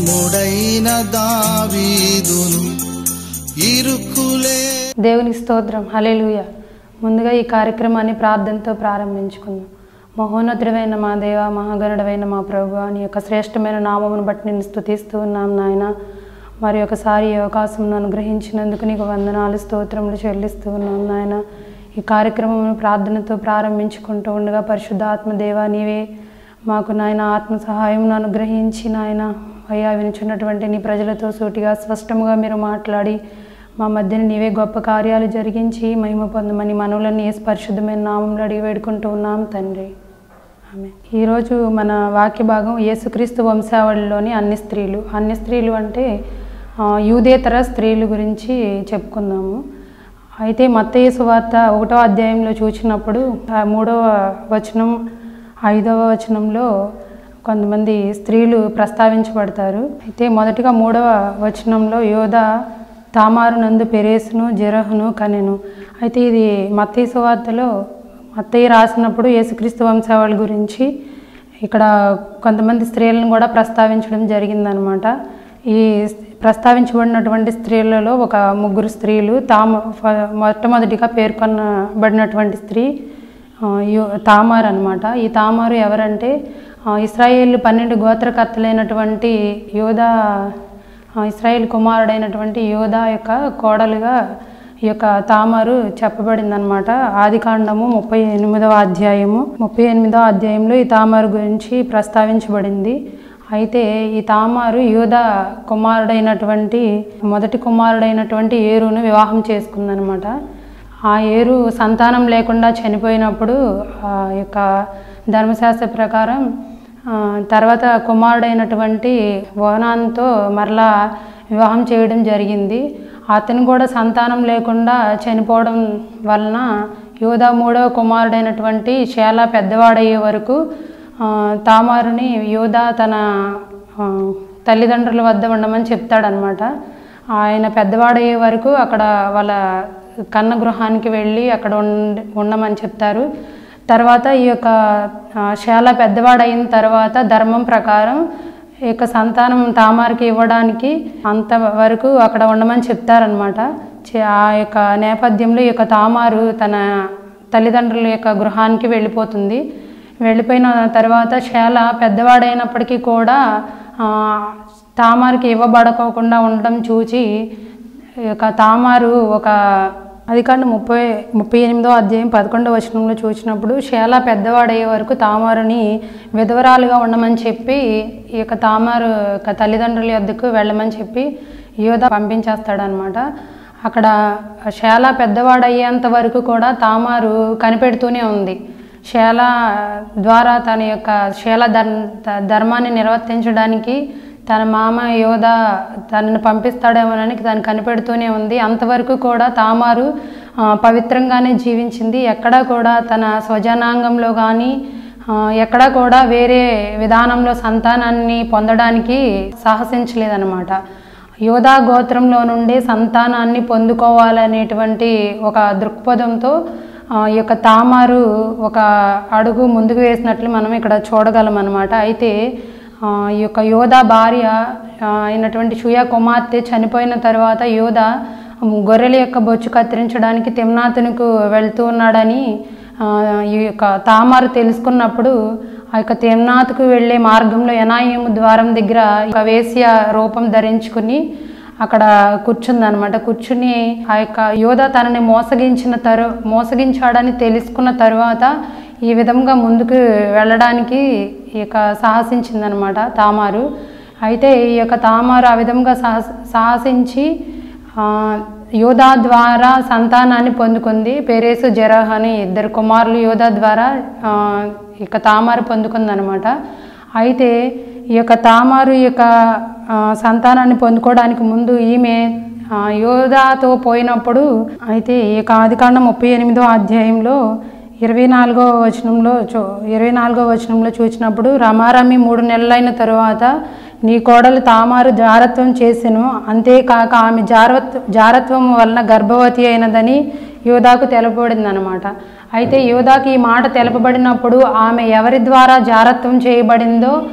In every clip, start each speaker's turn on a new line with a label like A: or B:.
A: భీముడైన దావీదును ఇరుకులే
B: దేవునికి స్తోత్రం హలేలుయ ముందుగా ఈ కార్యక్రమాన్ని ప్రార్థనతో ప్రారంభించుకుందాం మహోన్నతుడైన మా దేవ మహాగణుడైన మా ప్రభు నీ యొక్క శ్రేష్టమైన నామమును బట్టి నేను స్తుతిస్తూ ఉన్నాం నాయన మరి ఒకసారి ఈ అవకాశం అనుగ్రహించినందుకు నీకు వందనాలు స్తోత్రములు చెల్లిస్తూ ఉన్నాం నాయన ఈ కార్యక్రమం ప్రార్థనతో ప్రారంభించుకుంటూ ఉండగా పరిశుద్ధాత్మ దేవ నీవే మాకు నాయన ఆత్మ సహాయం అనుగ్రహించి నాయన అయ్యా వినుచున్నటువంటి నీ ప్రజలతో సూటిగా స్పష్టముగా మీరు మాట్లాడి మా మధ్యన నీవే గొప్ప కార్యాలు జరిగించి మహిమ పొందమని మనవులని ఏ పరిశుద్ధమైన నామంలో అడిగి వేడుకుంటూ ఉన్నాం తండ్రి ఆమె ఈరోజు మన వాక్య భాగం యేసుక్రీస్తు వంశావళిలోని అన్ని స్త్రీలు అన్ని స్త్రీలు అంటే ఆ, యూదేతర స్త్రీల గురించి చెప్పుకుందాము అయితే మత్తయి సువార్త ఒకటో అధ్యాయంలో చూసినప్పుడు ఆ మూడవ వచనం ఐదవ వచనంలో కొంతమంది స్త్రీలు ప్రస్తావించబడతారు అయితే మొదటిగా మూడవ వచనంలో యోధ తామారు నందు పెరేసును జరహును కనెను అయితే ఇది మత్తయి సువార్తలో మత్తయి రాసినప్పుడు యేసుక్రీస్తు వంశావళి గురించి ఇక్కడ కొంతమంది స్త్రీలను కూడా ప్రస్తావించడం జరిగిందనమాట ఈ ప్రస్తావించబడినటువంటి స్త్రీలలో ఒక ముగ్గురు స్త్రీలు తాము ఫ- మొట్టమొదటిగా పేర్కొనబడినటువంటి స్త్రీ ఆ, యో- తామార్ అనమాట ఈ తామారు ఎవరంటే ఆ, ఇస్రాయేల్ పన్నెండు గోత్రకర్తలైనటువంటి యోధా ఆ, ఇస్రాయేల్ కుమారుడైనటువంటి యోధా యొక్క కోడలుగా ఈ యొక్క తామారు చెప్పబడిందనమాట ఆది కాండము ముప్పై ఎనిమిదవ అధ్యాయము ముప్పై ఎనిమిదవ అధ్యాయంలో ఈ తామారు గురించి ప్రస్తావించబడింది అయితే ఈ తామారు యోధ కుమారుడైనటువంటి మొదటి కుమారుడైనటువంటి ఏరును వివాహం చేసుకుందనమాట ఆ ఏరు సంతానం లేకుండా చనిపోయినప్పుడు ఆ యొక్క ధర్మశాస్త్ర ప్రకారం ఆ, తర్వాత కుమారుడైనటువంటి ఓనాన్తో మరలా వివాహం చేయడం జరిగింది అతను కూడా సంతానం లేకుండా చనిపోవడం వలన యోధా మూడవ కుమారుడైనటువంటి శేల పెద్దవాడయ్యే వరకు ఆ, తామారుని యోధా తన ఆ, తల్లిదండ్రుల వద్ద ఉండమని చెప్తాడనమాట ఆయన పెద్దవాడయ్యే వరకు అక్కడ వాళ్ళ కన్న గృహానికి వెళ్ళి అక్కడ ఉండ ఉండమని చెప్తారు తర్వాత ఈ యొక్క ఆ, శాల పెద్దవాడైన తర్వాత ధర్మం ప్రకారం ఈ యొక్క సంతానం తామారికి ఇవ్వడానికి అంతవరకు అక్కడ ఉండమని చెప్తారనమాట చే- ఆ యొక్క నేపథ్యంలో ఈ యొక్క తామారు తన తల్లిదండ్రుల యొక్క గృహానికి వెళ్ళిపోతుంది వెళ్ళిపోయిన తర్వాత శాల పెద్దవాడైనప్పటికీ కూడా ఆ, తామారికి ఇవ్వబడకోకుండా ఉండడం చూచి ఈ యొక్క తామారు ఒక అది కానీ ముప్పై ముప్పై ఎనిమిదో అధ్యాయం పదకొండవ వచనంలో చూసినప్పుడు శేల పెద్దవాడయ్యే వరకు తామారుని విధవరాలుగా ఉండమని చెప్పి ఈ యొక్క తామారు యొక్క తల్లిదండ్రుల యొద్దకు వెళ్ళమని చెప్పి యోధ పంపించేస్తాడనమాట అక్కడ శేల పెద్దవాడయ్యేంత వరకు కూడా తామారు కనిపెడుతూనే ఉంది శేల ద్వారా తన యొక్క శేల ధర్ ధర్మాన్ని నిర్వర్తించడానికి తన మామ యోధ తనని పంపిస్తాడేమోనని తను కనిపెడుతూనే ఉంది అంతవరకు కూడా తామారు ఆ, పవిత్రంగానే జీవించింది ఎక్కడా కూడా తన స్వజనాంగంలో కానీ ఎక్కడా కూడా వేరే విధానంలో సంతానాన్ని పొందడానికి సాహసించలేదన్నమాట యోధా గోత్రంలో నుండి సంతానాన్ని పొందుకోవాలనేటువంటి ఒక దృక్పథంతో ఆ, ఈ యొక్క తామారు ఒక అడుగు ముందుకు వేసినట్లు మనం ఇక్కడ చూడగలం అనమాట అయితే ఆ, ఈ యొక్క యోధ భార్య ఆ, అయినటువంటి షుయా కుమార్తె చనిపోయిన తర్వాత యోధ గొర్రెల యొక్క బొచ్చు కత్తిరించడానికి తిమ్నాతునికి వెళ్తూ ఉన్నాడని ఆ, ఈ యొక్క తామారు తెలుసుకున్నప్పుడు ఆ యొక్క తిమ్నాథ్కు వెళ్ళే మార్గంలో ఎనాయము ద్వారం దగ్గర ఒక వేశ్య రూపం ధరించుకుని అక్కడ కూర్చుందనమాట కూర్చుని ఆ యొక్క యోధ తనని మోసగించిన తరు మోసగించాడని తెలుసుకున్న తర్వాత ఈ విధంగా ముందుకు వెళ్ళడానికి ఈ యొక్క సాహసించిందనమాట తామారు అయితే ఈ యొక్క తామారు ఆ విధంగా సాహస సాహసించి ఆ, యోధా ద్వారా సంతానాన్ని పొందుకుంది పేరేసు జరహ్ అని ఇద్దరు కుమారులు యోధా ద్వారా ఆ, ఈ యొక్క తామారు పొందుకుందనమాట అయితే ఈ యొక్క తామారు ఈ యొక్క ఆ, సంతానాన్ని పొందుకోవడానికి ముందు ఈమె ఆ, యోధాతో పోయినప్పుడు అయితే ఈ యొక్క ఆదికాండం ముప్పై ఎనిమిదో అధ్యాయంలో ఇరవై నాలుగో వచనంలో చూ ఇరవై నాలుగో వచనంలో చూసినప్పుడు రమారమి మూడు నెలలైన తరువాత నీ కోడలు తామారు జారత్వం చేసెను అంతేకాక ఆమె జారత్వ జారత్వం వలన గర్భవతి అయినదని యోధాకు తెలపబడింది అనమాట అయితే యోధాకి ఈ మాట తెలపబడినప్పుడు ఆమె ఎవరి ద్వారా జారత్వం చేయబడిందో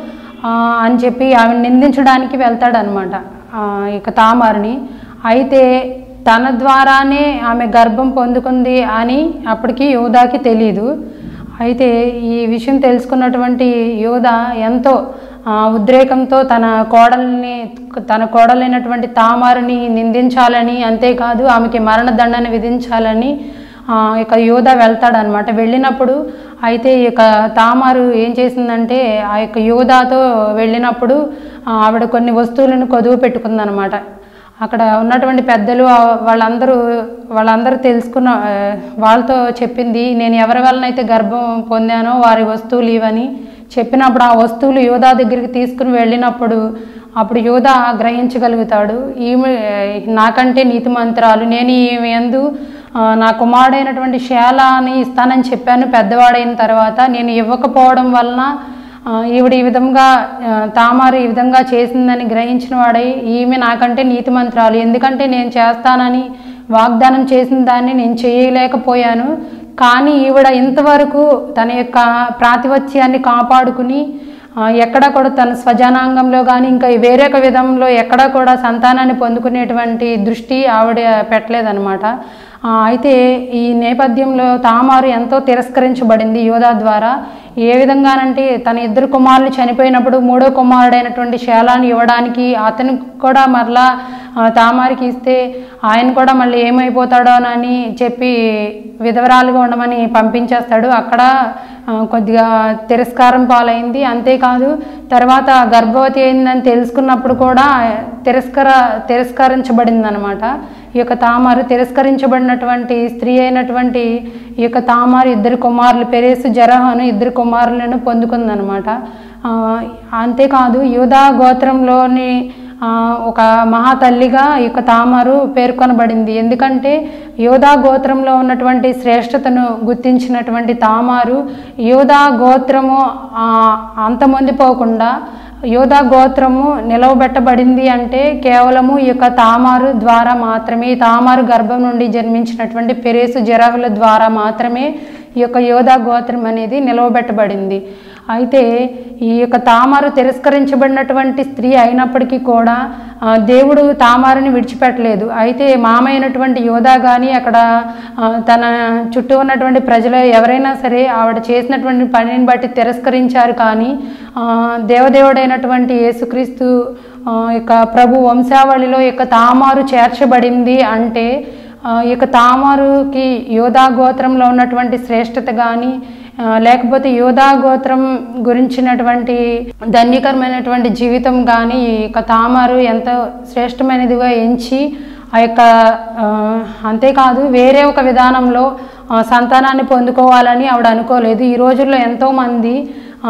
B: ఆ, అని చెప్పి ఆమె నిందించడానికి వెళ్తాడనమాట ఆ, ఇక తామారుని అయితే తన ద్వారానే ఆమె గర్భం పొందుకుంది అని అప్పటికి యోధాకి తెలియదు అయితే ఈ విషయం తెలుసుకున్నటువంటి యోధ ఎంతో ఆ, ఉద్రేకంతో తన కోడల్ని తన కోడలైనటువంటి తామారుని నిందించాలని అంతేకాదు ఆమెకి మరణదండన విధించాలని ఆ, ఇక యోధ వెళ్తాడనమాట వెళ్ళినప్పుడు అయితే ఇక తామారు ఏం చేసిందంటే ఆ యొక్క యోధాతో వెళ్ళినప్పుడు ఆ, ఆవిడ కొన్ని వస్తువులను కొదువు పెట్టుకుందనమాట అక్కడ ఉన్నటువంటి పెద్దలు ఆ, వాళ్ళందరూ వాళ్ళందరూ తెలుసుకున్న ఆ, వాళ్ళతో చెప్పింది నేను ఎవరి వలనైతే గర్భం పొందానో వారి వస్తువులు ఇవని చెప్పినప్పుడు ఆ వస్తువులు యోధా దగ్గరికి తీసుకుని వెళ్ళినప్పుడు అప్పుడు యోధ గ్రహించగలుగుతాడు ఈమె నాకంటే నీతి మంత్రాలు నేను ఈమె ఎందు ఆ, నా కుమారుడైనటువంటి శాలాని ఇస్తానని చెప్పాను పెద్దవాడైన తర్వాత నేను ఇవ్వకపోవడం వలన ఆ, ఈవిడ ఈ విధంగా ఆ, తామారు ఈ విధంగా చేసిందని గ్రహించిన వాడై ఈమె నాకంటే నీతి మంత్రాలు ఎందుకంటే నేను చేస్తానని వాగ్దానం చేసిన దాన్ని నేను చేయలేకపోయాను కానీ ఈవిడ ఇంతవరకు తన యొక్క ప్రాతిపత్యాన్ని కాపాడుకుని ఆ, ఎక్కడ కూడా తన స్వజనాంగంలో కానీ ఇంకా వేరొక విధంలో ఎక్కడ కూడా సంతానాన్ని పొందుకునేటువంటి దృష్టి ఆవిడ పెట్టలేదన్నమాట ఆ, అయితే ఈ నేపథ్యంలో తామారు ఎంతో తిరస్కరించబడింది యోధా ద్వారా ఏ విధంగానంటే తన ఇద్దరు కుమారులు చనిపోయినప్పుడు మూడో కుమారుడైనటువంటి శేలాన్ని ఇవ్వడానికి అతను కూడా మరలా ఆ, తామారికి ఇస్తే ఆయన కూడా మళ్ళీ ఏమైపోతాడోనని చెప్పి విధవరాలుగా ఉండమని పంపించేస్తాడు అక్కడ ఆ, కొద్దిగా తిరస్కారం పాలైంది అంతేకాదు తర్వాత గర్భవతి అయిందని తెలుసుకున్నప్పుడు కూడా తిరస్కర తిరస్కరించబడింది అనమాట ఈ యొక్క తామారు తిరస్కరించబడినటువంటి స్త్రీ అయినటువంటి ఈ యొక్క తామారు ఇద్దరు కుమారులు పెరేసు జరహను ఇద్దరు కుమారులను పొందుకుందనమాట ఆ, అంతేకాదు యూదా గోత్రంలోని ఆ, ఒక మహాతల్లిగా ఈ యొక్క తామారు పేర్కొనబడింది ఎందుకంటే యోధా గోత్రంలో ఉన్నటువంటి శ్రేష్టతను గుర్తించినటువంటి తామారు యోధా గోత్రము ఆ, అంతమొందిపోకుండా యోధా గోత్రము నిలవబెట్టబడింది అంటే కేవలము ఈ యొక్క తామారు ద్వారా మాత్రమే ఈ తామారు గర్భం నుండి జన్మించినటువంటి పెరేసు జరాహుల ద్వారా మాత్రమే ఈ యొక్క యోధా గోత్రం అనేది నిలవబెట్టబడింది అయితే ఈ యొక్క తామారు తిరస్కరించబడినటువంటి స్త్రీ అయినప్పటికీ కూడా ఆ, దేవుడు తామారుని విడిచిపెట్టలేదు అయితే మామ అయినటువంటి యోధా కానీ అక్కడ ఆ, తన చుట్టూ ఉన్నటువంటి ప్రజలు ఎవరైనా సరే ఆవిడ చేసినటువంటి పనిని బట్టి తిరస్కరించారు కానీ ఆ, దేవదేవుడైనటువంటి యేసుక్రీస్తు ఆ, యొక్క ప్రభు వంశావళిలో ఈ యొక్క తామారు చేర్చబడింది అంటే ఆ, ఈ యొక్క తామారుకి యోధా గోత్రంలో ఉన్నటువంటి శ్రేష్టత కానీ ఆ, లేకపోతే యోధా గోత్రం గురించినటువంటి ధన్యకరమైనటువంటి జీవితం కానీ ఈ యొక్క తామారు ఎంతో శ్రేష్టమైనదిగా ఎంచి ఆ యొక్క ఆ, అంతేకాదు వేరే ఒక విధానంలో ఆ, సంతానాన్ని పొందుకోవాలని ఆవిడ అనుకోలేదు ఈ రోజుల్లో ఎంతోమంది ఆ,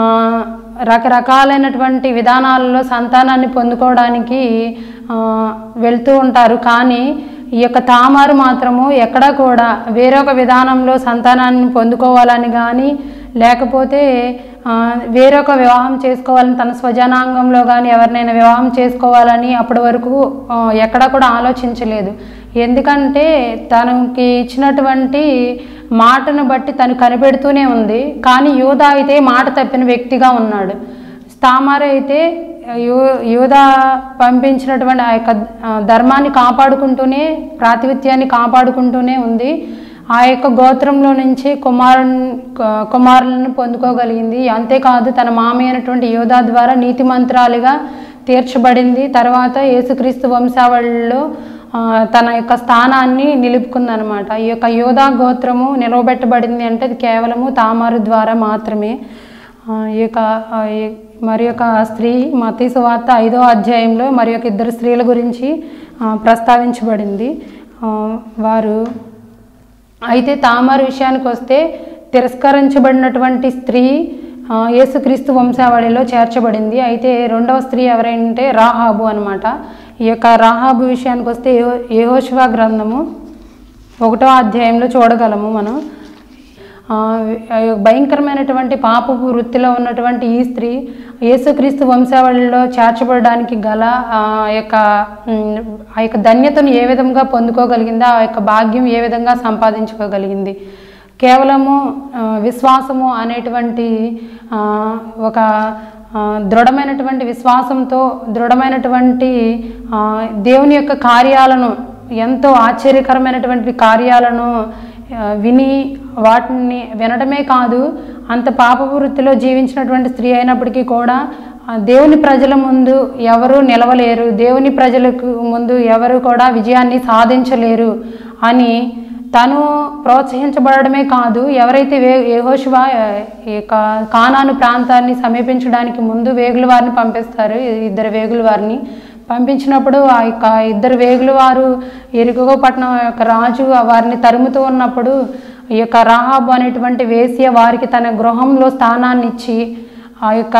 B: రకరకాలైనటువంటి విధానాలలో సంతానాన్ని పొందుకోవడానికి ఆ, వెళ్తూ ఉంటారు కానీ ఈ యొక్క తామారు మాత్రము ఎక్కడా కూడా వేరొక విధానంలో సంతానాన్ని పొందుకోవాలని కానీ లేకపోతే ఆ, వేరొక వివాహం చేసుకోవాలని తన స్వజనాంగంలో కానీ ఎవరినైనా వివాహం చేసుకోవాలని అప్పటి వరకు ఆ, ఎక్కడా కూడా ఆలోచించలేదు ఎందుకంటే తనకి ఇచ్చినటువంటి మాటను బట్టి తను కనిపెడుతూనే ఉంది కానీ యూద అయితే మాట తప్పిన వ్యక్తిగా ఉన్నాడు తామారు అయితే యో యోధ పంపించినటువంటి ఆ యొక్క ఆ, ధర్మాన్ని కాపాడుకుంటూనే ప్రాతినిధ్యాన్ని కాపాడుకుంటూనే ఉంది ఆ యొక్క గోత్రంలో నుంచి కుమారు కుమారులను పొందుకోగలిగింది అంతేకాదు తన మామయ్య అయినటువంటి యోధా ద్వారా నీతి మంత్రాలుగా తీర్చబడింది తర్వాత యేసుక్రీస్తు వంశావళిలో ఆ, తన యొక్క స్థానాన్ని నిలుపుకుందనమాట ఈ యొక్క యోధా గోత్రము నిలవబెట్టబడింది అంటే అది కేవలము తామారు ద్వారా మాత్రమే ఆ, ఈ యొక్క ఆ, ఈ- మరి యొక్క స్త్రీ మతీ సువార్త ఐదో అధ్యాయంలో మరి యొక్క ఇద్దరు స్త్రీల గురించి ఆ, ప్రస్తావించబడింది ఆ, వారు అయితే తామారు విషయానికి వస్తే తిరస్కరించబడినటువంటి స్త్రీ ఆ, యేసుక్రీస్తు వంశావళిలో చేర్చబడింది అయితే రెండవ స్త్రీ ఎవరంటే రాహాబు అన్నమాట ఈ యొక్క రాహాబు విషయానికి వస్తే యెహో- యెహోషువ గ్రంథము ఒకటో అధ్యాయంలో చూడగలము మనం ఆ, భయంకరమైనటువంటి పాపపు వృత్తిలో ఉన్నటువంటి ఈ స్త్రీ యేసుక్రీస్తు వంశావళిలో చేర్చబడడానికి గల ఆ యొక్క ఉమ్, ఆ యొక్క ధన్యతను ఏ విధంగా పొందుకోగలిగిందో ఆ యొక్క భాగ్యం ఏ విధంగా సంపాదించుకోగలిగింది కేవలము ఆ, విశ్వాసము అనేటువంటి ఆ, ఒక ఆ, దృఢమైనటువంటి విశ్వాసంతో దృఢమైనటువంటి ఆ, దేవుని యొక్క కార్యాలను ఎంతో ఆశ్చర్యకరమైనటువంటి కార్యాలను ఆ, విని వాటిని వినడమే కాదు అంత పాపవృత్తిలో జీవించినటువంటి స్త్రీ అయినప్పటికీ కూడా ఆ, దేవుని ప్రజల ముందు ఎవరు నిలవలేరు దేవుని ప్రజలకు ముందు ఎవరు కూడా విజయాన్ని సాధించలేరు అని తను ప్రోత్సహించబడమే కాదు ఎవరైతే వే యెహోషువ ఈ కా- కానాను ప్రాంతాన్ని సమీపించడానికి ముందు వేగుల వారిని పంపిస్తారు ఈ ఇద్దరు వేగుల వారిని పంపించినప్పుడు ఆ యొక్క ఇద్దరు వేగుల వారు ఎరుగో పట్టణం యొక్క రాజు వారిని తరుముతూ ఉన్నప్పుడు ఈ యొక్క రాహాబు అనేటువంటి వేశ్య వారికి తన గృహంలో స్థానాన్ని ఇచ్చి ఆ యొక్క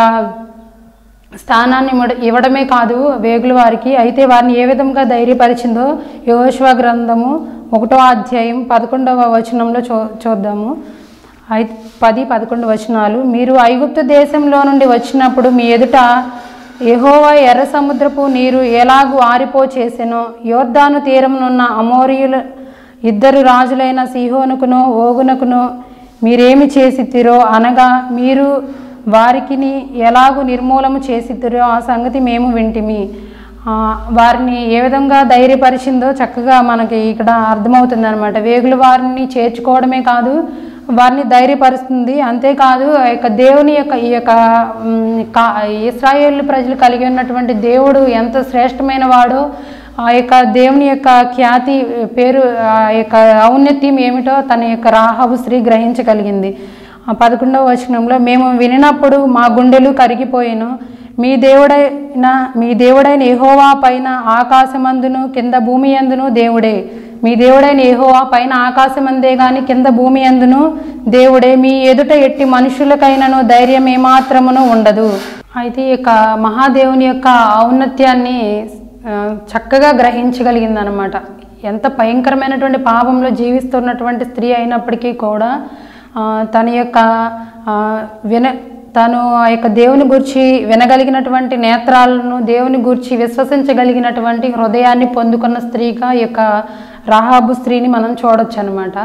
B: స్థానాన్ని ఇవ్వడ- ఇవ్వడమే కాదు వేగుల వారికి అయితే వారిని ఏ విధంగా ధైర్యపరిచిందో యోశ్వ గ్రంథము ఒకటో అధ్యాయం పదకొండవ వచనంలో చూ చూద్దాము ఐ పది పదకొండు వచనాలు మీరు ఐగుప్తు దేశంలో నుండి వచ్చినప్పుడు మీ ఎదుట యెహోవా ఎర్ర సముద్రపు నీరు ఎలాగూ ఆరిపో చేసెనో యోర్దాను తీరమునున్న అమోరియుల ఇద్దరు రాజులైన సిహోనుకును ఓగునకును మీరేమి చేసితిరో అనగా మీరు వారికిని ఎలాగు నిర్మూలము చేసిద్దురో ఆ సంగతి మేము వింటిమి ఆ, వారిని ఏ విధంగా ధైర్యపరిచిందో చక్కగా మనకి ఇక్కడ అర్థమవుతుంది అనమాట వేగులు వారిని చేర్చుకోవడమే కాదు వారిని ధైర్యపరుస్తుంది అంతేకాదు ఆ యొక్క దేవుని యొక్క ఈ యొక్క మ్, కా ఇస్రాయేల్ ప్రజలు కలిగి ఉన్నటువంటి దేవుడు ఎంత శ్రేష్టమైన వాడో ఆ యొక్క దేవుని యొక్క ఖ్యాతి పేరు ఆ యొక్క ఔన్నత్యం ఏమిటో తన యొక్క రాహబు స్త్రీ గ్రహించగలిగింది ఆ పదకొండవ వచనంలో మేము వినినప్పుడు మా గుండెలు కరిగిపోయాను మీ దేవుడైన మీ దేవుడైన యెహోవా పైన ఆకాశమందును కింద భూమి అందును దేవుడే మీ దేవుడైన యెహోవా పైన ఆకాశమందే గాని కింద భూమి అందును దేవుడే మీ ఎదుట ఎట్టి మనుషులకైనను ధైర్యం ఏమాత్రమును ఉండదు అయితే ఈ యొక్క మహాదేవుని యొక్క ఔన్నత్యాన్ని ఆ, చక్కగా గ్రహించగలిగింది అనమాట ఎంత భయంకరమైనటువంటి పాపంలో జీవిస్తున్నటువంటి స్త్రీ అయినప్పటికీ కూడా ఆ, తన యొక్క ఆ, విన తను ఆ యొక్క దేవుని గురించి వినగలిగినటువంటి నేత్రాలను దేవుని గురించి విశ్వసించగలిగినటువంటి హృదయాన్ని పొందుకున్న స్త్రీగా ఈ యొక్క రాహాబు స్త్రీని మనం చూడొచ్చు అనమాట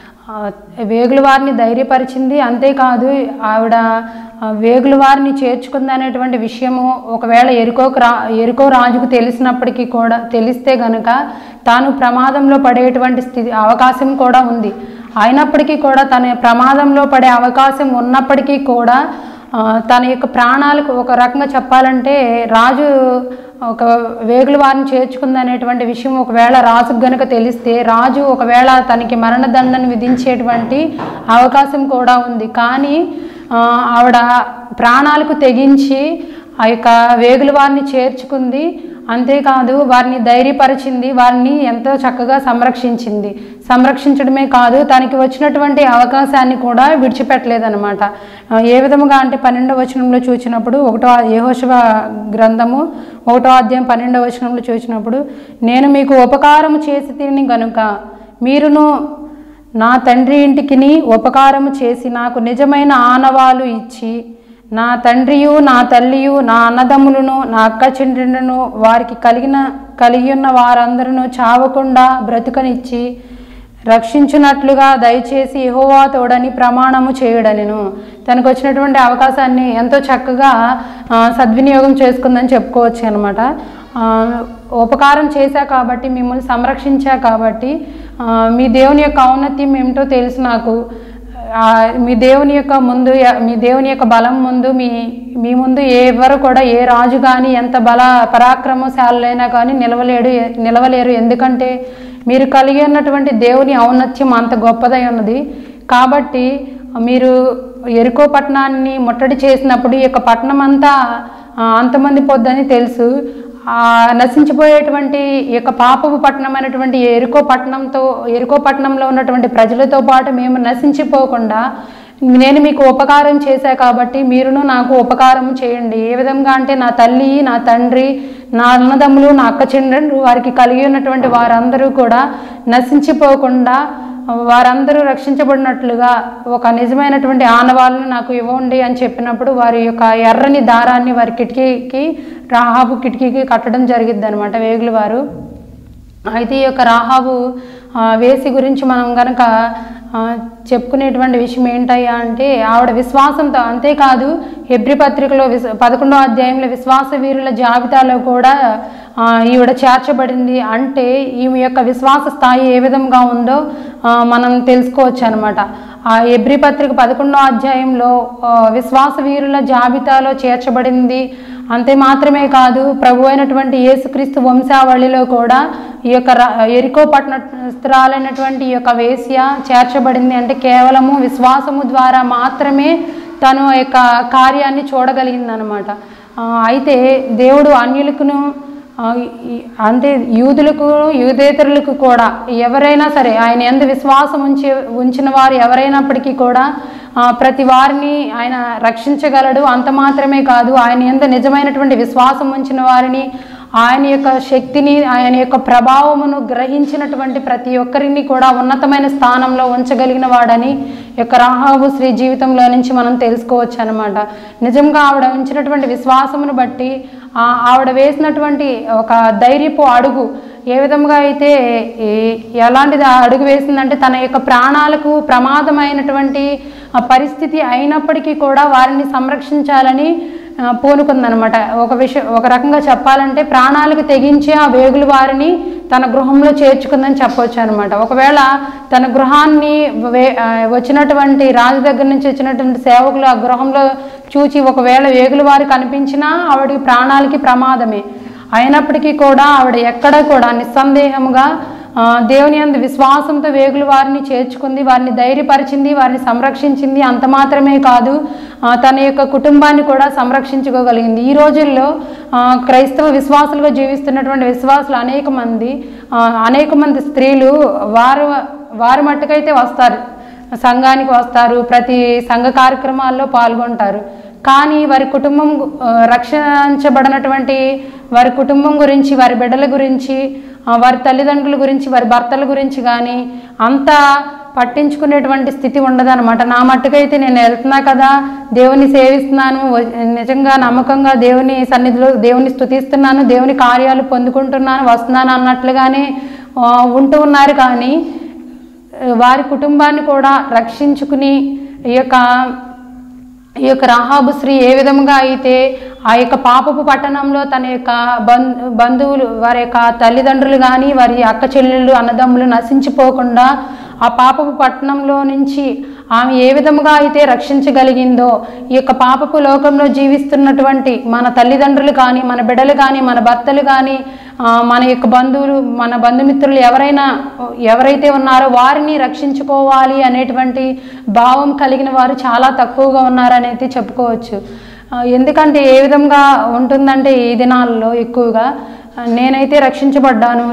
B: వేగుల వారిని ధైర్యపరిచింది అంతేకాదు ఆవిడ ఆ, వేగుల వారిని చేర్చుకుంది అనేటువంటి విషయము ఒకవేళ ఎరుకోకు రా ఎరుకో రాజుకు తెలిసినప్పటికీ కూడా తెలిస్తే గనుక తాను ప్రమాదంలో పడేటువంటి స్థితి అవకాశం కూడా ఉంది అయినప్పటికీ కూడా తన ప్రమాదంలో పడే అవకాశం ఉన్నప్పటికీ కూడా ఆ, తన యొక్క ప్రాణాలకు ఒక రకంగా చెప్పాలంటే రాజు ఒక వేగుల వారిని చేర్చుకుంది అనేటువంటి విషయం ఒకవేళ రాజుకు గనుక తెలిస్తే రాజు ఒకవేళ తనకి మరణదండను విధించేటువంటి అవకాశం కూడా ఉంది కానీ ఆ, ఆవిడ ప్రాణాలకు తెగించి ఆ యొక్క వేగుల వారిని చేర్చుకుంది అంతేకాదు వారిని ధైర్యపరిచింది వారిని ఎంతో చక్కగా సంరక్షించింది సంరక్షించడమే కాదు తనకి వచ్చినటువంటి అవకాశాన్ని కూడా విడిచిపెట్టలేదన్నమాట ఆ, ఏ విధముగా అంటే పన్నెండవ వచనంలో చూసినప్పుడు ఒకటో యెహోషువ గ్రంథము ఒకటో అధ్యాయం పన్నెండవ వచనంలో చూసినప్పుడు నేను మీకు ఉపకారము చేసి తిని గనుక మీరును నా తండ్రి ఇంటికిని ఉపకారము చేసి నాకు నిజమైన ఆనవాలు ఇచ్చి నా తండ్రియు నా తల్లియు నా అన్నదమ్ములను నా అక్క చెండ్రులను వారికి కలిగిన కలిగి ఉన్న వారందరూ చావకుండా బ్రతుకనిచ్చి రక్షించున్నట్లుగా దయచేసి యెహోవా తోడని ప్రమాణము చేయుడనెను తనకు వచ్చినటువంటి అవకాశాన్ని ఎంతో చక్కగా ఆ, సద్వినియోగం చేసుకుందని చెప్పుకోవచ్చు అనమాట ఉపకారం చేశా కాబట్టి మిమ్మల్ని సంరక్షించా కాబట్టి ఆ, మీ దేవుని యొక్క ఔన్నత్యం ఏమిటో తెలుసు నాకు ఆ, మీ దేవుని యొక్క ముందు ఎ- మీ దేవుని యొక్క బలం ముందు మీ మీ ముందు ఎవరు కూడా ఏ రాజు కానీ ఎంత బల పరాక్రమశాలైనా కానీ నిలవలేడు నిలవలేరు ఎందుకంటే మీరు కలిగి ఉన్నటువంటి దేవుని ఔన్నత్యం అంత గొప్పదై ఉన్నది కాబట్టి మీరు ఎరుకో పట్టణాన్ని ముట్టడి చేసినప్పుడు ఈ యొక్క పట్టణం అంతా ఆ, అంతమంది పొద్దని తెలుసు ఆ నశించిపోయేటువంటి ఈ యొక్క పాపపు పట్టణమైనటువంటి ఎరుకో పట్టణంతో ఎరుకో పట్టణంలో ఉన్నటువంటి ప్రజలతో పాటు మేము నశించిపోకుండా నేను మీకు ఉపకారం చేశా కాబట్టి మీరును నాకు ఉపకారం చేయండి ఏ విధంగా అంటే నా తల్లి నా తండ్రి నా అన్నదమ్ములు నా అక్క చెల్లెళ్ళు వారికి కలిగి ఉన్నటువంటి వారందరూ కూడా నశించిపోకుండా వారందరూ రక్షించబడినట్లుగా ఒక నిజమైనటువంటి ఆనవాళ్ళను నాకు ఇవ్వండి అని చెప్పినప్పుడు వారి యొక్క ఎర్రని దారాన్ని వారి కిటికీకి రాహాబు కిటికీకి కట్టడం జరిగిద్ది అనమాట వేగులు వారు అయితే ఈ యొక్క రాహాబు ఆ, వేసి గురించి మనం గనక ఆ, చెప్పుకునేటువంటి విషయం ఏంటయ్యా అంటే ఆవిడ విశ్వాసంతో అంతేకాదు హెబ్రి పత్రికలో విశ్ పదకొండో అధ్యాయంలో విశ్వాస వీరుల జాబితాలో కూడా ఆ, ఈవిడ చేర్చబడింది అంటే ఈమె యొక్క విశ్వాస స్థాయి ఏ విధంగా ఉందో ఆ, మనం తెలుసుకోవచ్చు అనమాట ఆ ఎబ్రి పత్రిక పదకొండో అధ్యాయంలో ఆ, విశ్వాస వీరుల జాబితాలో చేర్చబడింది అంతే మాత్రమే కాదు ప్రభు అయినటువంటి యేసుక్రీస్తు వంశావళిలో కూడా ఈ యొక్క ర- ఎరికో పట్టణస్థురాలైనటువంటి ఈ యొక్క వేశ్య చేర్చబడింది అంటే కేవలము విశ్వాసము ద్వారా మాత్రమే తను ఆ యొక్క కార్యాన్ని చూడగలిగింది అనమాట అయితే దేవుడు అన్యులకును ఆ, ఈ- అంటే యూదులకు యూదేతరులకు కూడా ఎవరైనా సరే ఆయన ఎంత విశ్వాసం ఉంచి ఉంచిన వారు ఎవరైనప్పటికీ కూడా ఆ, ప్రతి వారిని ఆయన రక్షించగలడు అంత మాత్రమే కాదు ఆయన ఎంత నిజమైనటువంటి విశ్వాసం ఉంచిన వారిని ఆయన యొక్క శక్తిని ఆయన యొక్క ప్రభావమును గ్రహించినటువంటి ప్రతి ఒక్కరిని కూడా ఉన్నతమైన స్థానంలో ఉంచగలిగిన వాడని ఈ యొక్క రాహాబు శ్రీ జీవితంలో నుంచి మనం తెలుసుకోవచ్చు అనమాట నిజంగా ఆవిడ ఉంచినటువంటి విశ్వాసమును బట్టి ఆ ఆవిడ వేసినటువంటి ఒక ధైర్యపు అడుగు ఏ విధంగా అయితే ఈ- ఎలాంటిది ఆ అడుగు వేసిందంటే తన యొక్క ప్రాణాలకు ప్రమాదమైనటువంటి ఆ పరిస్థితి అయినప్పటికీ కూడా వారిని సంరక్షించాలని ఆ, పూనుకుందనమాట ఒక విషయం ఒక రకంగా చెప్పాలంటే ప్రాణాలకు తెగించి ఆ వేగులు వారిని తన గృహంలో చేర్చుకుందని చెప్పొచ్చు అనమాట ఒకవేళ తన గృహాన్ని వే- ఆ, వచ్చినటువంటి రాజు దగ్గర నుంచి వచ్చినటువంటి సేవకులు ఆ గృహంలో చూచి ఒకవేళ వేగులు వారు కనిపించినా ఆవిడకి ప్రాణాలకి ప్రమాదమే అయినప్పటికీ కూడా ఆవిడ ఎక్కడ కూడా నిస్సందేహముగా ఆ, దేవుని అందు విశ్వాసంతో వేగులు వారిని చేర్చుకుంది వారిని ధైర్యపరిచింది వారిని సంరక్షించింది అంత మాత్రమే కాదు ఆ, తన యొక్క కుటుంబాన్ని కూడా సంరక్షించుకోగలిగింది ఈ రోజుల్లో ఆ, క్రైస్తవ విశ్వాసులుగా జీవిస్తున్నటువంటి విశ్వాసులు అనేక మంది ఆ, అనేక మంది స్త్రీలు వారు వారి మట్టుకైతే వస్తారు సంఘానికి వస్తారు ప్రతి సంఘ కార్యక్రమాల్లో పాల్గొంటారు కానీ వారి కుటుంబం ఆ, రక్షించబడినటువంటి వారి కుటుంబం గురించి వారి బిడ్డల గురించి ఆ, వారి తల్లిదండ్రుల గురించి వారి భర్తల గురించి కానీ అంత పట్టించుకునేటువంటి స్థితి ఉండదన్నమాట నా మట్టుకైతే నేను వెళ్తున్నా కదా దేవుని సేవిస్తున్నాను వ- నిజంగా నమ్మకంగా దేవుని సన్నిధిలో దేవుని స్తుతిస్తున్నాను దేవుని కార్యాలు పొందుకుంటున్నాను వస్తున్నాను అన్నట్లుగానే ఆ, ఉంటూ ఉన్నారు కానీ వారి కుటుంబాన్ని కూడా రక్షించుకుని ఈ యొక్క ఈ యొక్క రాహాబు స్త్రీ ఏ విధంగా అయితే ఆ యొక్క పాపపు పట్టణంలో తన యొక్క బం బంధువులు వారి యొక్క తల్లిదండ్రులు కానీ వారి అక్క చెల్లెళ్ళు అన్నదమ్ములు నశించిపోకుండా ఆ పాపపు పట్టణంలో నుంచి ఆమె ఏ విధముగా అయితే రక్షించగలిగిందో ఈ యొక్క పాపపు లోకంలో జీవిస్తున్నటువంటి మన తల్లిదండ్రులు కానీ మన బిడ్డలు కానీ మన భర్తలు కానీ ఆ, మన యొక్క బంధువులు మన బంధుమిత్రులు ఎవరైనా ఎవరైతే ఉన్నారో వారిని రక్షించుకోవాలి అనేటువంటి భావం కలిగిన వారు చాలా తక్కువగా ఉన్నారనైతే చెప్పుకోవచ్చు ఆ, ఎందుకంటే ఏ విధంగా ఉంటుందంటే ఈ దినాల్లో ఎక్కువగా ఆ, నేనైతే రక్షించబడ్డాను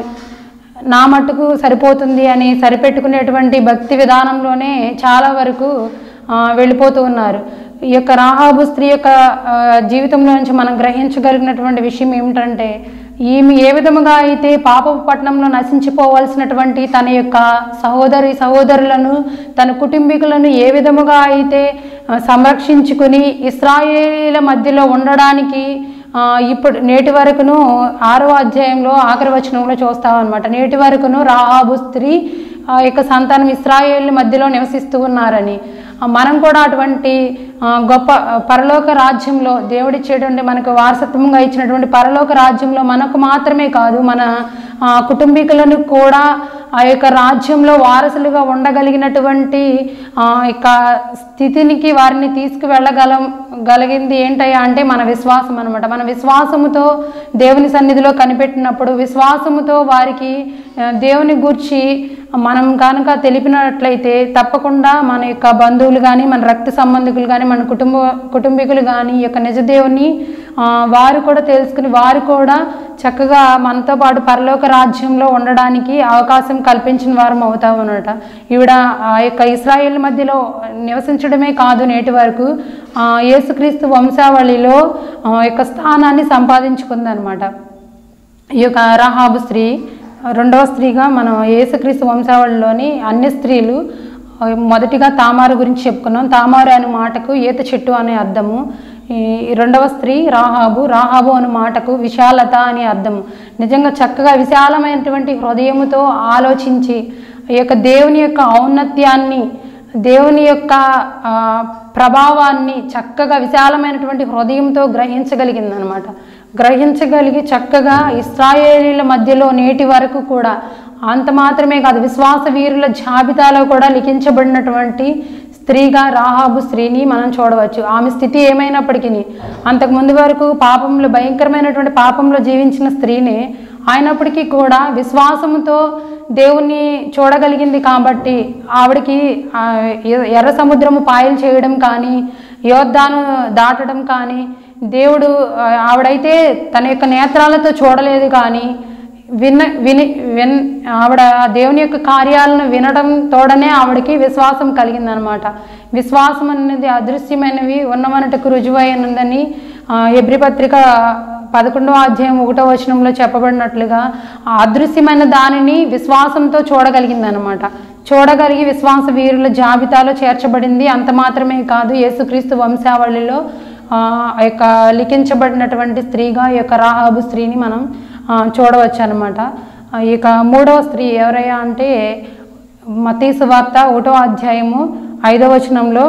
B: నా మట్టుకు సరిపోతుంది అని సరిపెట్టుకునేటువంటి భక్తి విధానంలోనే చాలా వరకు ఆ, వెళ్ళిపోతూ ఉన్నారు ఈ యొక్క రాహాబు స్త్రీ యొక్క ఆ, జీవితంలో నుంచి మనం గ్రహించగలిగినటువంటి విషయం ఏమిటంటే ఈమె ఏ విధముగా అయితే పాపపు పట్టణంలో నశించిపోవలసినటువంటి తన యొక్క సహోదరి సహోదరులను తన కుటుంబీకులను ఏ విధముగా అయితే ఆ, సంరక్షించుకుని ఇస్రాయేలీల మధ్యలో ఉండడానికి ఆ, ఇప్పుడు నేటి వరకును ఆరో అధ్యాయంలో ఆఖరి వచనంలో చూస్తామన్నమాట నేటి వరకును రాహాబు స్త్రీ ఆ యొక్క సంతానం ఇస్రాయేల్ మధ్యలో నివసిస్తూ ఉన్నారని ఆ, మనం కూడా అటువంటి ఆ, గొప్ప ఆ, పరలోక రాజ్యంలో దేవుడిచ్చేటువంటి మనకు వారసత్వంగా ఇచ్చినటువంటి పరలోక రాజ్యంలో మనకు మాత్రమే కాదు మన ఆ, కుటుంబీకులను కూడా ఆ యొక్క రాజ్యంలో వారసులుగా ఉండగలిగినటువంటి ఆ యొక్క స్థితినికి వారిని తీసుకువెళ్ళగలం గలిగింది ఏంటయ్యా అంటే మన విశ్వాసం అనమాట మన విశ్వాసముతో దేవుని సన్నిధిలో కనిపెట్టినప్పుడు విశ్వాసముతో వారికి ఆ, దేవుని గూర్చి మనం కనుక తెలిపినట్లయితే తప్పకుండా మన యొక్క బంధువులు కానీ మన రక్త సంబంధికులు కానీ మన కుటుంబ కుటుంబీకులు కానీ ఈ యొక్క నిజ దేవుని ఆ, వారు కూడా తెలుసుకుని వారు కూడా చక్కగా మనతో పాటు పరలోక రాజ్యంలో ఉండడానికి అవకాశం కల్పించిన వారం అవుతాం అనమాట ఈవిడ ఆ యొక్క ఇస్రాయేల్ మధ్యలో నివసించడమే కాదు నేటి వరకు ఆ, యేసుక్రీస్తు వంశావళిలో ఆ యొక్క స్థానాన్ని సంపాదించుకుందనమాట ఈ యొక్క రాహాబు స్త్రీ రెండవ స్త్రీగా మనం యేసుక్రీస్తు వంశావళిలోని అన్ని స్త్రీలు ఆ, మొదటిగా తామారు గురించి చెప్పుకున్నాం తామారు అనే మాటకు ఈత చెట్టు అనే అర్థము ఈ రెండవ స్త్రీ రాహాబు రాహాబు అనే మాటకు విశాలత అనే అర్థము నిజంగా చక్కగా విశాలమైనటువంటి హృదయముతో ఆలోచించి ఈ యొక్క దేవుని యొక్క ఔన్నత్యాన్ని దేవుని యొక్క ఆ, ప్రభావాన్ని చక్కగా విశాలమైనటువంటి హృదయంతో గ్రహించగలిగింది అనమాట గ్రహించగలిగి చక్కగా ఇస్రాయేలీల మధ్యలో నేటి వరకు కూడా అంత మాత్రమే కాదు విశ్వాస వీరుల జాబితాలో కూడా లిఖించబడినటువంటి స్త్రీగా రాహాబు స్త్రీని మనం చూడవచ్చు ఆమె స్థితి ఏమైనప్పటికీ అంతకు ముందు వరకు పాపంలో భయంకరమైనటువంటి పాపంలో జీవించిన స్త్రీనే అయినప్పటికీ కూడా విశ్వాసంతో దేవుణ్ణి చూడగలిగింది కాబట్టి ఆవిడకి ఆ, ఎ- ఎర్ర సముద్రము పాయలు చేయడం కానీ యోద్ధాను దాటడం కానీ దేవుడు ఆ, ఆవిడైతే తన యొక్క నేత్రాలతో చూడలేదు కానీ విన్న విని విన్ ఆవిడ దేవుని యొక్క కార్యాలను వినడం తోడనే ఆవిడకి విశ్వాసం కలిగిందనమాట విశ్వాసం అనేది అదృశ్యమైనవి ఉన్నమనటకు రుజువైనదని ఆ, ఎబ్రి పత్రిక పదకొండవ అధ్యాయం ఒకటో వచనంలో చెప్పబడినట్లుగా ఆ అదృశ్యమైన దానిని విశ్వాసంతో చూడగలిగిందనమాట చూడగలిగి విశ్వాస వీరుల జాబితాలో చేర్చబడింది అంత మాత్రమే కాదు యేసుక్రీస్తు వంశావళిలో ఆ ఆ యొక్క లిఖించబడినటువంటి స్త్రీగా ఈ యొక్క రాహాబు స్త్రీని మనం ఆ, చూడవచ్చు అనమాట ఇక మూడవ స్త్రీ ఎవరయ్యా అంటే మతీసు వార్త ఒకటో అధ్యాయము ఐదవ వచనంలో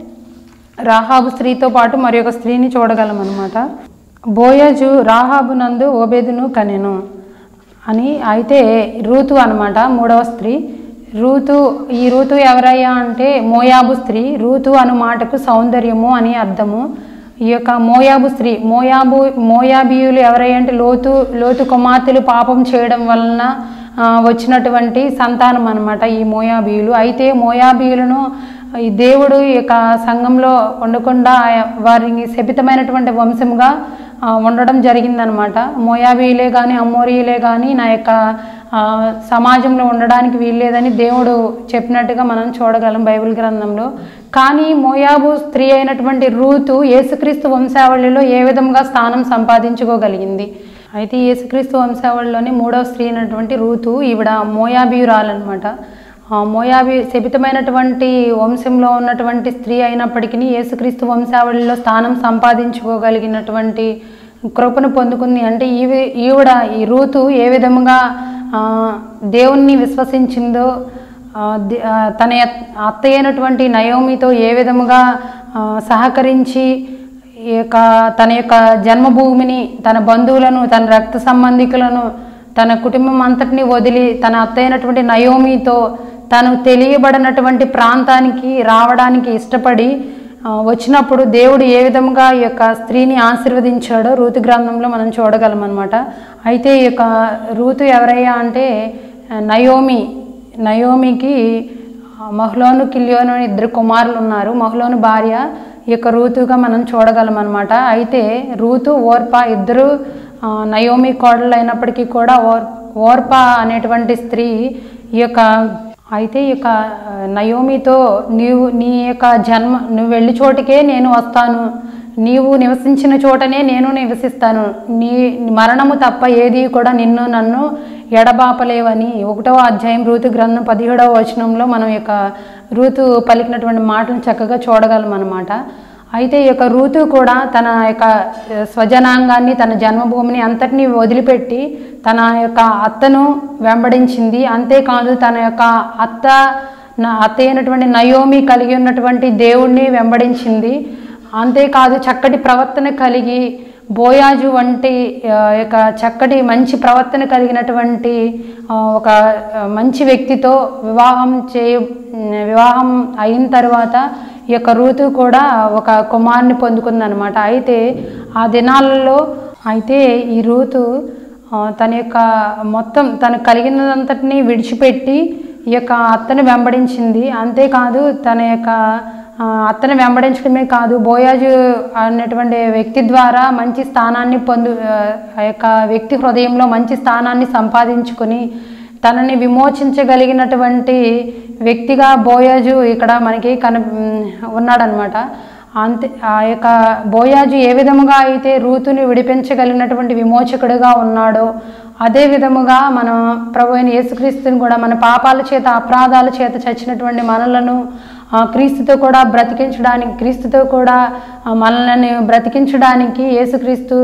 B: రాహాబు స్త్రీతో పాటు మరి ఒక స్త్రీని చూడగలం అనమాట బోయజు రాహాబు నందు ఓబేదును కనెను అని అయితే రూతు అనమాట మూడవ స్త్రీ రూతు ఈ రూతు ఎవరయ్యా అంటే మోయాబు స్త్రీ రూతు అను మాటకు సౌందర్యము అని అర్థము ఈ యొక్క మోయాబు స్త్రీ మోయాబు మోయాబీయులు ఎవరయ్యా అంటే లోతు లోతు కుమార్తెలు పాపం చేయడం వలన ఆ, వచ్చినటువంటి సంతానం అన్నమాట ఈ మోయాబీయులు అయితే మోయాబీయులను ఈ దేవుడు ఈ యొక్క సంఘంలో ఉండకుండా ఆ- వారిని శపితమైనటువంటి వంశంగా ఆ, ఉండడం జరిగిందనమాట మోయాబీయులే కానీ అమ్మోరియులే కానీ నా యొక్క ఆ, సమాజంలో ఉండడానికి వీల్లేదని దేవుడు చెప్పినట్టుగా మనం చూడగలం బైబిల్ గ్రంథంలో కానీ మోయాబు స్త్రీ అయినటువంటి రూతు యేసుక్రీస్తు వంశావళిలో ఏ విధంగా స్థానం సంపాదించుకోగలిగింది అయితే యేసుక్రీస్తు వంశావళిలోని మూడవ స్త్రీ అయినటువంటి రూతు ఈవిడ మోయాబీయురాలన్నమాట ఆ మోయాబి శపితమైనటువంటి వంశంలో ఉన్నటువంటి స్త్రీ అయినప్పటికీ యేసుక్రీస్తు వంశావళిలో స్థానం సంపాదించుకోగలిగినటువంటి కృపను పొందుకుంది అంటే ఈవి ఈవిడ ఈ రూతు ఏ విధముగా ఆ, దేవుణ్ణి విశ్వసించిందో ఆ, ది- ఆ, తన యత్- అత్త అయినటువంటి నయోమితో ఏ విధముగా ఆ, సహకరించి ఈ యొక్క తన యొక్క జన్మభూమిని తన బంధువులను తన రక్త సంబంధికులను తన కుటుంబం అంతటిని వదిలి తన అత్త అయినటువంటి నయోమితో తను తెలియబడినటువంటి ప్రాంతానికి రావడానికి ఇష్టపడి ఆ, వచ్చినప్పుడు దేవుడు ఏ విధంగా ఈ యొక్క స్త్రీని ఆశీర్వదించాడో రూతు గ్రంథంలో మనం చూడగలం అనమాట అయితే ఈ యొక్క రూతు ఎవరయ్యా అంటే ఆ, నయోమి నయోమికి ఆ, మహ్లోను కిల్యోను అని ఇద్దరు కుమారులు ఉన్నారు మహ్లోను భార్య ఈ యొక్క రూతుగా మనం చూడగలం అనమాట అయితే రూతు ఓర్ప ఇద్దరు ఆ, నయోమి కోడలు అయినప్పటికీ కూడా ఓర్ ఓర్ప అనేటువంటి స్త్రీ ఈ యొక్క అయితే ఈ యొక్క ఆ, నయోమితో నీవు నీ యొక్క జన్మ నువ్వు వెళ్ళి చోటికే నేను వస్తాను నీవు నివసించిన చోటనే నేను నివసిస్తాను నీ మరణము తప్ప ఏది కూడా నిన్ను నన్ను ఎడబాపలేవని ఒకటవ అధ్యాయం రూతు గ్రంథం పదిహేడవ వచనంలో మనం ఈ యొక్క రూతు పలికినటువంటి మాటలను చక్కగా చూడగలం అనమాట అయితే ఈ యొక్క రూతు కూడా తన యొక్క స్వజనాంగాన్ని తన జన్మభూమిని అంతటినీ వదిలిపెట్టి తన యొక్క అత్తను వెంబడించింది అంతేకాదు తన యొక్క అత్త నా అత్త అయినటువంటి నయోమి కలిగి ఉన్నటువంటి దేవుణ్ణి వెంబడించింది అంతేకాదు చక్కటి ప్రవర్తన కలిగి బోయాజు వంటి ఆ, యొక్క చక్కటి మంచి ప్రవర్తన కలిగినటువంటి ఆ, ఒక ఆ, మంచి వ్యక్తితో వివాహం చే వివాహం అయిన తర్వాత ఈ యొక్క రూతు కూడా ఒక కుమారుని పొందుకుందనమాట అయితే ఆ దినాలలో అయితే ఈ రూతు ఆ, తన యొక్క మొత్తం తను కలిగినదంతటినీ విడిచిపెట్టి ఈ యొక్క అత్తను వెంబడించింది అంతేకాదు తన యొక్క ఆ, అత్తను వెంబడించడమే కాదు బోయాజు అనేటువంటి వ్యక్తి ద్వారా మంచి స్థానాన్ని పొందు ఆ, ఆ యొక్క వ్యక్తి హృదయంలో మంచి స్థానాన్ని సంపాదించుకొని తనని విమోచించగలిగినటువంటి వ్యక్తిగా బోయాజు ఇక్కడ మనకి కన ఉన్నాడనమాట అంతే ఆ యొక్క బోయాజు ఏ విధముగా అయితే రూతుని విడిపించగలిగినటువంటి విమోచకుడిగా ఉన్నాడో అదే విధముగా మనం ప్రభు అయిన యేసుక్రీస్తుని కూడా మన పాపాల చేత అపరాధాల చేత చచ్చినటువంటి మనలను ఆ, క్రీస్తుతో కూడా బ్రతికించడానికి క్రీస్తుతో కూడా ఆ, మనల్ని బ్రతికించడానికి యేసుక్రీస్తు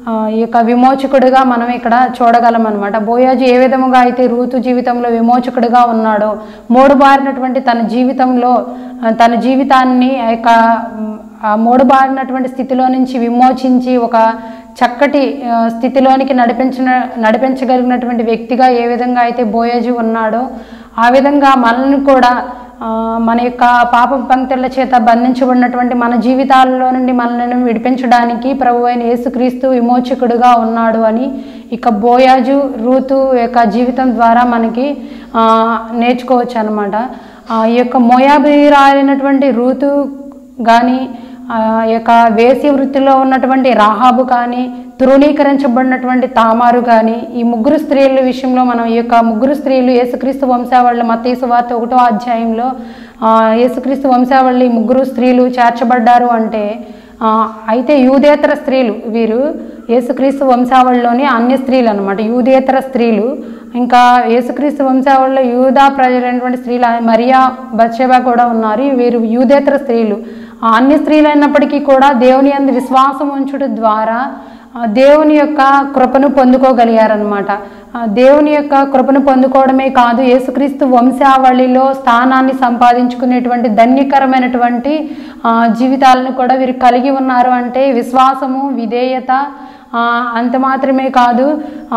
B: ఆ, ఈ యొక్క విమోచకుడిగా మనం ఇక్కడ చూడగలం అనమాట బోయాజు ఏ విధముగా అయితే రూతు జీవితంలో విమోచకుడిగా ఉన్నాడో మూడు బారినటువంటి తన జీవితంలో ఆ, తన జీవితాన్ని ఆ యొక్క మ్, ఆ మూడు బారినటువంటి స్థితిలో నుంచి విమోచించి ఒక చక్కటి ఆ, స్థితిలోనికి నడిపించిన నడిపించగలిగినటువంటి వ్యక్తిగా ఏ విధంగా అయితే బోయాజు ఉన్నాడో ఆ విధంగా మనల్ని కూడా ఆ, మన యొక్క పాప పంక్తుల చేత బంధించబడినటువంటి మన జీవితాల్లో నుండి మనల్ని విడిపించడానికి ప్రభు అయిన యేసుక్రీస్తు విమోచకుడుగా ఉన్నాడు అని ఇక బోయాజు రూతు యొక్క జీవితం ద్వారా మనకి ఆ, నేర్చుకోవచ్చు అనమాట ఈ యొక్క మోయాబీరాలైనటువంటి రూతు కానీ ఆ యొక్క వేసి వృత్తిలో ఉన్నటువంటి రాహాబు కానీ తృణీకరించబడినటువంటి తామారు కానీ ఈ ముగ్గురు స్త్రీల విషయంలో మనం ఈ యొక్క ముగ్గురు స్త్రీలు యేసుక్రీస్తు వంశావళి మత్తయి వార్త ఒకటో అధ్యాయంలో ఆ, యేసుక్రీస్తు వంశావళి ముగ్గురు స్త్రీలు చేర్చబడ్డారు అంటే ఆ, అయితే యూదేతర స్త్రీలు వీరు యేసుక్రీస్తు వంశావళిలోని అన్య స్త్రీలు అనమాట యూదేతర స్త్రీలు ఇంకా యేసుక్రీస్తు వంశావళిలో యూదా ప్రజలైనటువంటి స్త్రీలు మరియా బత్షెబా కూడా ఉన్నారు వీరు యూదేతర స్త్రీలు ఆ అన్య స్త్రీలు అయినప్పటికీ కూడా దేవుని అందు విశ్వాసం ఉంచుట ద్వారా ఆ దేవుని యొక్క కృపను పొందుకోగలిగారనమాట ఆ దేవుని యొక్క కృపను పొందుకోవడమే కాదు యేసుక్రీస్తు వంశావళిలో స్థానాన్ని సంపాదించుకునేటువంటి ధన్యకరమైనటువంటి ఆ, జీవితాలను కూడా వీరు కలిగి ఉన్నారు అంటే విశ్వాసము విధేయత ఆ, అంత మాత్రమే కాదు ఆ,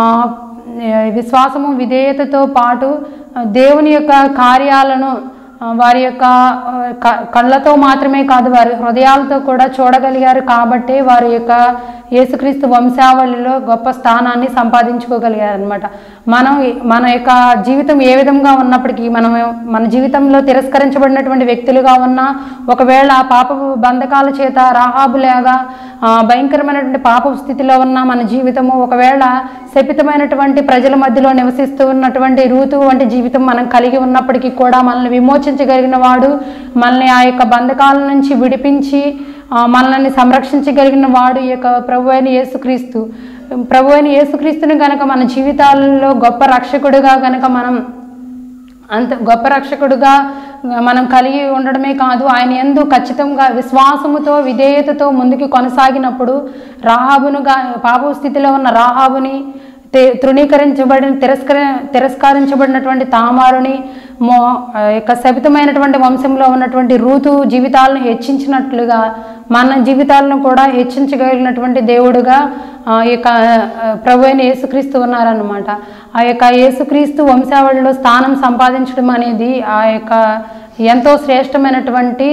B: విశ్వాసము విధేయతతో పాటు ఆ, దేవుని యొక్క కార్యాలను ఆ, వారి యొక్క ఆ, క- కళ్ళతో మాత్రమే కాదు వారి హృదయాలతో కూడా చూడగలిగారు కాబట్టే వారి యొక్క యేసుక్రీస్తు వంశావళిలో గొప్ప స్థానాన్ని సంపాదించుకోగలిగారు అనమాట మనం మన యొక్క జీవితం ఏ విధంగా ఉన్నప్పటికీ మనం మన జీవితంలో తిరస్కరించబడినటువంటి వ్యక్తులుగా ఉన్నా ఒకవేళ పాప బంధకాల చేత రాహాబులాగా ఆ, భయంకరమైనటువంటి పాప స్థితిలో ఉన్న మన జీవితము ఒకవేళ శపితమైనటువంటి ప్రజల మధ్యలో నివసిస్తూ ఉన్నటువంటి రూతు వంటి జీవితం మనం కలిగి ఉన్నప్పటికీ కూడా మనల్ని విమోచించగలిగిన వాడు మనల్ని ఆ యొక్క బంధకాల నుంచి విడిపించి ఆ, మనల్ని సంరక్షించగలిగిన వాడు ఈ యొక్క ప్రభు అయిన యేసుక్రీస్తు ప్రభు అయిన యేసుక్రీస్తుని కనుక మన జీవితాలలో గొప్ప రక్షకుడిగా కనుక మనం అంత గొప్ప రక్షకుడుగా మనం కలిగి ఉండడమే కాదు ఆయన ఎందు ఖచ్చితంగా విశ్వాసముతో విధేయతతో ముందుకు కొనసాగినప్పుడు రాహాబునుగా పాప స్థితిలో ఉన్న రాహాబుని తే- తృణీకరించబడిన తిరస్కర తిరస్కరించబడినటువంటి తామారుని మో ఆ యొక్క శపితమైనటువంటి వంశంలో ఉన్నటువంటి రూతు జీవితాలను హెచ్చించినట్లుగా మన జీవితాలను కూడా హెచ్చించగలిగినటువంటి దేవుడుగా ఆ యొక్క ఆ, ప్రభు అయిన యేసుక్రీస్తు ఉన్నారన్నమాట ఆ యొక్క యేసుక్రీస్తు వంశావళిలో స్థానం సంపాదించడం అనేది ఆ యొక్క ఎంతో శ్రేష్టమైనటువంటి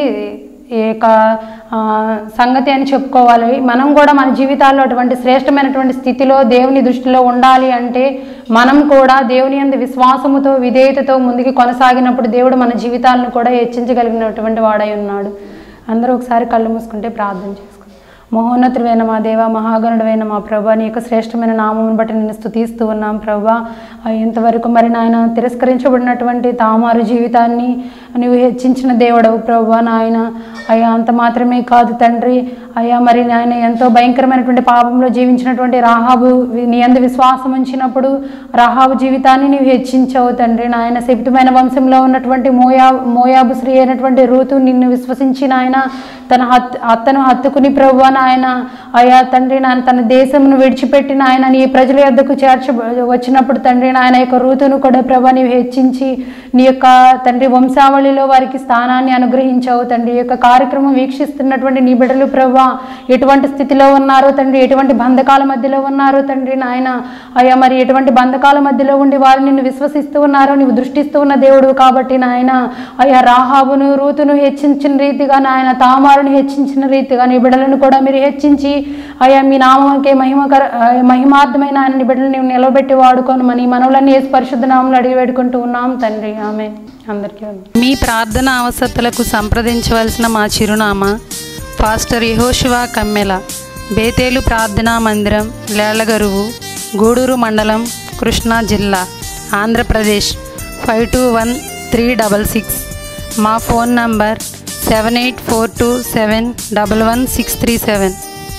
B: ఈ యొక్క ఆ, సంగతి అని చెప్పుకోవాలి మనం కూడా మన జీవితాల్లో అటువంటి శ్రేష్టమైనటువంటి స్థితిలో దేవుని దృష్టిలో ఉండాలి అంటే మనం కూడా దేవుని అందు విశ్వాసముతో విధేయతతో ముందుకు కొనసాగినప్పుడు దేవుడు మన జీవితాలను కూడా హెచ్చించగలిగినటువంటి వాడై ఉన్నాడు అందరూ ఒకసారి కళ్ళు మూసుకుంటే ప్రార్థన చేసుకుంటాం మహోన్నతుడైన మా దేవ మహాగణుడైన మా ప్రభా నీ యొక్క శ్రేష్టమైన నామమును బట్టి నేను స్తుతిస్తూ ఉన్నాం ప్రభా ఆ, ఇంతవరకు మరి నాయన తిరస్కరించబడినటువంటి తామారు జీవితాన్ని నువ్వు హెచ్చించిన దేవుడవు ప్రభా నాయన అయ్యా అంత మాత్రమే కాదు తండ్రి అయ్యా మరి నాయన ఎంతో భయంకరమైనటువంటి పాపంలో జీవించినటువంటి రాహాబు వి- నీ అందు విశ్వాసం ఉంచినప్పుడు రాహాబు జీవితాన్ని నీవు హెచ్చించావు తండ్రి నాయన శపితమైన వంశంలో ఉన్నటువంటి మోయా మోయాబు స్త్రీ అయినటువంటి రూతు నిన్ను విశ్వసించి నాయన తన హత్ అత్తను హత్తుకుని ప్రభు నాయన అయ్యా తండ్రి నాయన తన దేశమును విడిచిపెట్టి నాయన నీ ప్రజల యొద్దకు చేర్చ వచ్చినప్పుడు తండ్రి నాయన యొక్క రూతును కూడా ప్రభా నీవు హెచ్చించి నీ యొక్క తండ్రి వంశావళిలో వారికి స్థానాన్ని అనుగ్రహించావు తండ్రి ఈ యొక్క కార్యక్రమం వీక్షిస్తున్నటువంటి నీ బిడ్డలు ప్రభా ఎటువంటి స్థితిలో ఉన్నారో తండ్రి ఎటువంటి బంధకాల మధ్యలో ఉన్నారో తండ్రి నాయన అయ్యా మరి ఎటువంటి బంధకాల మధ్యలో ఉండి వారు నిన్ను విశ్వసిస్తూ ఉన్నారో నీవు దృష్టిస్తూ ఉన్న దేవుడు కాబట్టి నాయన అయ్యా రాహాబును రూతును హెచ్చించిన రీతిగా నాయన తామారుని హెచ్చించిన రీతిగా నీ బిడ్డలను కూడా మీరు హెచ్చించి అయ్యా మీ నామంకే మహిమకర ఆ, మహిమార్థమైన ఆయన నీ బిడ్డలు నీవు నిలబెట్టి వాడుకొని మన ఈ మనవులన్నీ వేసి పరిశుద్ధ నామంలో అడిగి పెట్టుకుంటూ ఉన్నాం తండ్రి ఆమె అందరికీ వందనాలు.
C: మీ ప్రార్థన అవసరతలకు సంప్రదించవలసిన మా చిరునామా పాస్టర్ యహోశివా కమ్మెల బేతేలు ప్రార్థనా మందిరం లేళ్లగరువు గూడూరు మండలం కృష్ణా జిల్లా Andhra Pradesh five two one three double six మా phone number seven eight four two seven double one six three seven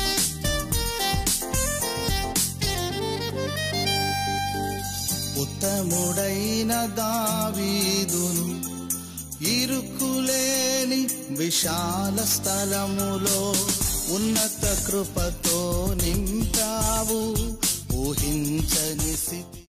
A: ఉత్తముడైన దావీదును ఇరుకులేని విశాల స్థలములో ఉన్నత కృపతో నింప